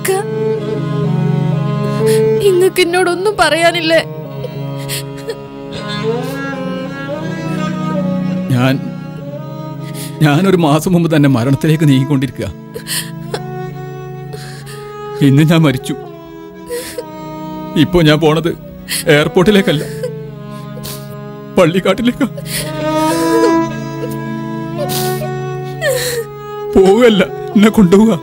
ഇക്ക ഇങ്ങക്ക് എന്നോടൊന്നും പറയാനില്ലേ ഞാൻ ഞാനൊരു മാസം മുമ്പ് തന്നെ മരണത്തിലേക്ക് നീങ്ങിക്കൊണ്ടിരിക്കുക ഇന്ന് ഞാൻ മരിച്ചു ഇപ്പോ ഞാൻ പോണത് എയർപോർട്ടിലേക്കല്ല പള്ളിക്കാട്ടിലേക്കാ പോവല്ല എന്നെ കൊണ്ടുപോവുക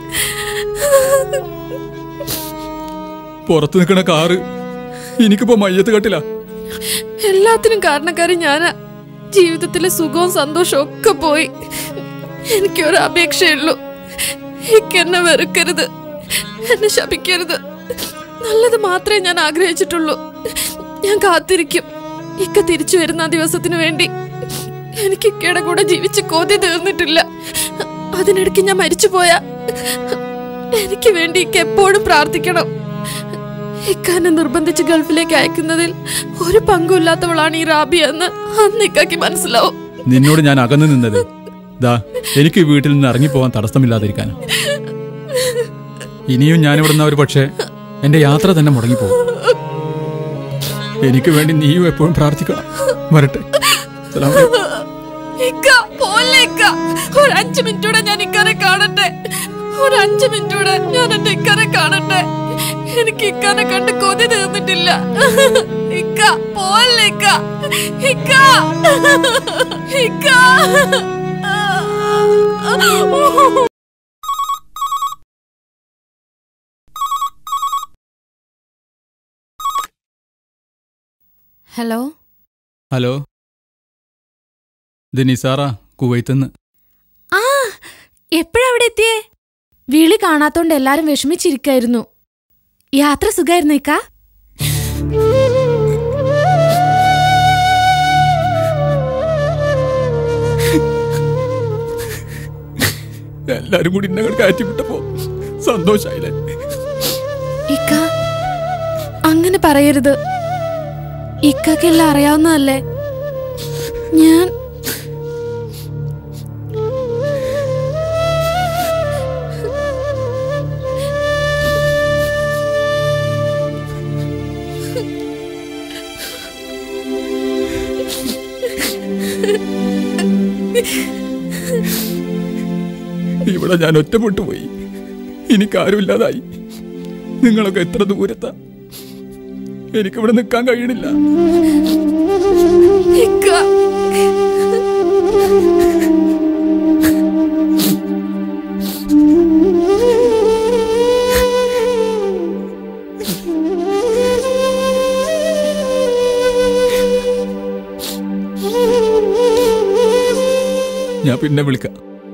പുറത്ത് നിൽക്കണ കാറ് എനിക്കിപ്പോ മയ്യത്ത് കട്ടില്ല എല്ലാത്തിനും കാരണക്കാരി ഞാനാ ജീവിതത്തിലെ സുഖവും സന്തോഷവും ഒക്കെ പോയി എനിക്കൊരു അപേക്ഷയുള്ളൂ ഇക്ക് എന്നെ വെറുക്കരുത് എന്നെ ശപിക്കരുത് നല്ലത് മാത്രമേ ഞാൻ ആഗ്രഹിച്ചിട്ടുള്ളൂ ഞാൻ കാത്തിരിക്കും ഇക്ക തിരിച്ചു വരുന്ന ആ ദിവസത്തിന് വേണ്ടി എനിക്ക് ഇക്കയുടെ കൂടെ ജീവിച്ച് കൊതി തീർന്നിട്ടില്ല അതിനിടയ്ക്ക് ഞാൻ മരിച്ചു പോയാ എനിക്ക് വേണ്ടി ഇക്ക എപ്പോഴും പ്രാർത്ഥിക്കണം ഇക്കാനെ നിർബന്ധിച്ച് ഗൾഫിലേക്ക് അയക്കുന്നതിൽ ഒരു പങ്കുമില്ലാത്തവളാണ് ഈ റാബി എന്ന് അന്ന് ഇക്കാക്ക് മനസ്സിലാവും നിന്നോട് ഞാൻ അകന്നു നിന്നത് ദാ എനിക്ക് ഈ വീട്ടിൽ നിന്ന് ഇറങ്ങിപ്പോവാൻ തടസ്സമില്ലാതിരിക്കാൻ ഇനിയും ഞാനിവിടെ നിന്ന് ഒരു പക്ഷേ എന്റെ യാത്ര തന്നെ മുടങ്ങിപ്പോകും എനിക്ക് വേണ്ടി നീയും എപ്പോഴും പ്രാർത്ഥിക്കണം വരട്ടെ സലാം അലൈക്കും. ഇക്ക പോലെ ഇക്ക ഒരു അഞ്ചു മിനിറ്റൂടെ ഞാൻ ഇക്കാനെ കാണട്ടെ ഒരു അഞ്ചു മിനിറ്റൂടെ ഞാൻ എന്റെ ഇക്കാനെ കാണട്ടെ എനിക്ക് ഇക്കാനെ കണ്ട് കൊതി തീർന്നിട്ടില്ല ഇക്ക പോലെ ഇക്ക ഇക്ക ഇക്ക ഹലോ ഹലോ ഇത് നിസാറ കുവൈത്തുനിന്ന് ആ എപ്പോഴാ അവിടെ എത്തിയേ വിളി കാണാത്തോണ്ട് എല്ലാരും വിഷമിച്ചിരിക്കായിരുന്നു യാത്ര സുഖായിരുന്നു ഇക്ക എല്ലാരും കൂടി എന്നെ കയറ്റി വിട്ടപ്പോ സന്തോഷായില്ലേ ഇക്ക അങ്ങനെ പറയരുത് ഇക്കക്കെല്ലാം അറിയാവുന്നതല്ലേ ഞാൻ ഇവിടെ ഞാൻ ഒറ്റപ്പെട്ടു പോയി എനിക്കാരുമില്ലാതായി നിങ്ങളൊക്കെ എത്ര ദൂരത്താ എനിക്കിവിടെ നിൽക്കാൻ കഴിയണില്ല ഇക്ക ഞാൻ പിന്നെ വിളിക്കാം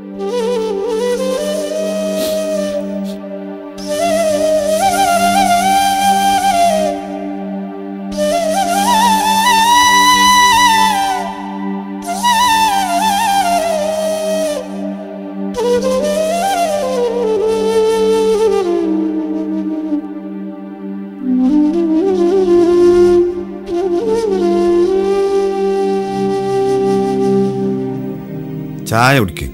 ചായ കുടിക്ക്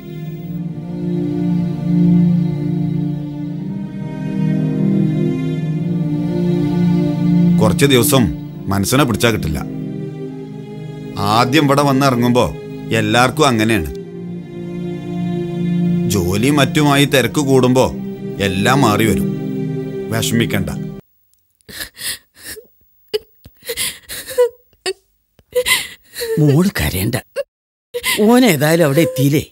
കുറച്ച് ദിവസം മനസ്സിനെ പിടിച്ചാ കിട്ടില്ല ആദ്യം ഇവിടെ വന്ന് ഇറങ്ങുമ്പോ എല്ലാവർക്കും അങ്ങനെയാണ് ജോലി മറ്റുമായി തിരക്ക് കൂടുമ്പോ എല്ലാം മാറി വരും വിഷമിക്കണ്ട മോള് കരയണ്ട ഓൻ ഏതായാലും അവിടെ എത്തിയില്ലേ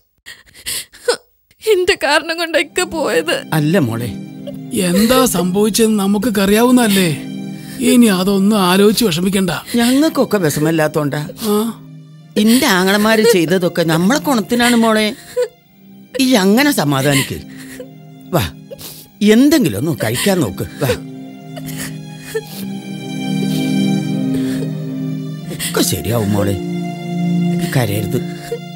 എന്റെ കാരണം കൊണ്ട് ഇക്ക പോയത് അല്ല മോളെ എന്താ സംഭവിച്ചെന്ന് നമുക്കൊക്കെ അറിയാവുന്നല്ലേ ഇനി അതൊന്നും ആലോചിച്ച് വിഷമിക്കണ്ട ഞങ്ങൾക്കൊക്കെ വിഷമല്ലാത്തോണ്ടാ ആ എന്റെ ആങ്ങളമാര് ചെയ്തതൊക്കെ നമ്മളെ കുണത്തിനാണ് മോളെ ഈ അങ്ങനെ സമാധാനിക്ക് വാ എന്തെങ്കിലും ഒന്ന് കഴിക്കാൻ നോക്ക് വാ ഒക്കെ ശരിയാവും മോളെ കരയരുത്